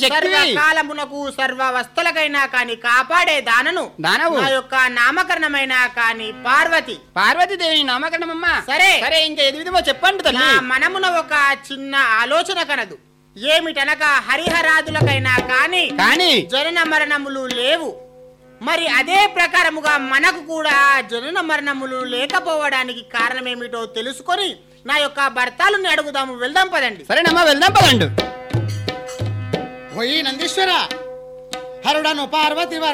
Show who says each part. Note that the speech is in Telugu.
Speaker 1: శక్తివి
Speaker 2: సర్వకాలమునకు సర్వవస్థలకైనా కాని కాపాడే దానను
Speaker 1: దానవు.
Speaker 2: నా యొక్క నామకరణమైన కాని పార్వతి
Speaker 1: పార్వతీదేవి నామకరణం అమ్మా
Speaker 2: సరే.
Speaker 1: సరే ఇంకా ఎది విధమో చెప్పండి
Speaker 2: నా
Speaker 1: తల్లి
Speaker 2: మనమున ఒక చిన్న ఆలోచన కనదు ఏమిటనగా హరిహరాదులకైనా కాని
Speaker 1: కానీ
Speaker 2: జనన మరణములు లేవు మరి అదే ప్రకారముగా మనకు కూడా జనన మరణములు లేకపోవడానికి కారణమేమిటో తెలుసుకొని నా యొక్క భర్తాలని అడుగుదాము వెళ్దాం పదండి
Speaker 1: సరేనమ్మా వెళ్దాం పదండు
Speaker 3: పోయి నందీశ్వర హరుడను పార్వతి